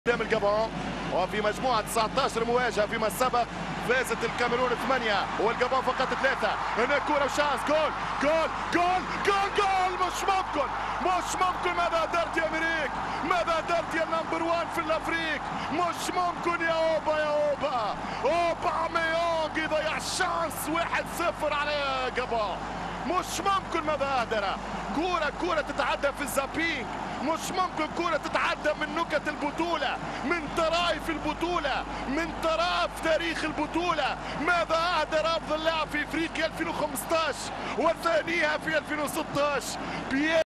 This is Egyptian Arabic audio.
قدام الجابون وفي مجموعة 19 مواجهة فيما سبق فازت الكاميرون 8 والجابون فقط 3 هنا كورة وشانس جول جول جول جول جول مش ممكن مش ممكن ماذا درت يا مريك ماذا درت يا نمبر 1 في الافريق مش ممكن يا اوبا يا اوبا اوبا ميونج يضيع شانس 1-0 على جابون مش ممكن ماذا أهدر كورة كورة تتعدى في الزابينج مش ممكن كورة تتعدى من نكت البطولة من طرائف البطولة من طرائف تاريخ البطولة ماذا أهدر أفضل لاعب في إفريقيا 2015 وثانيها في 2016 بيير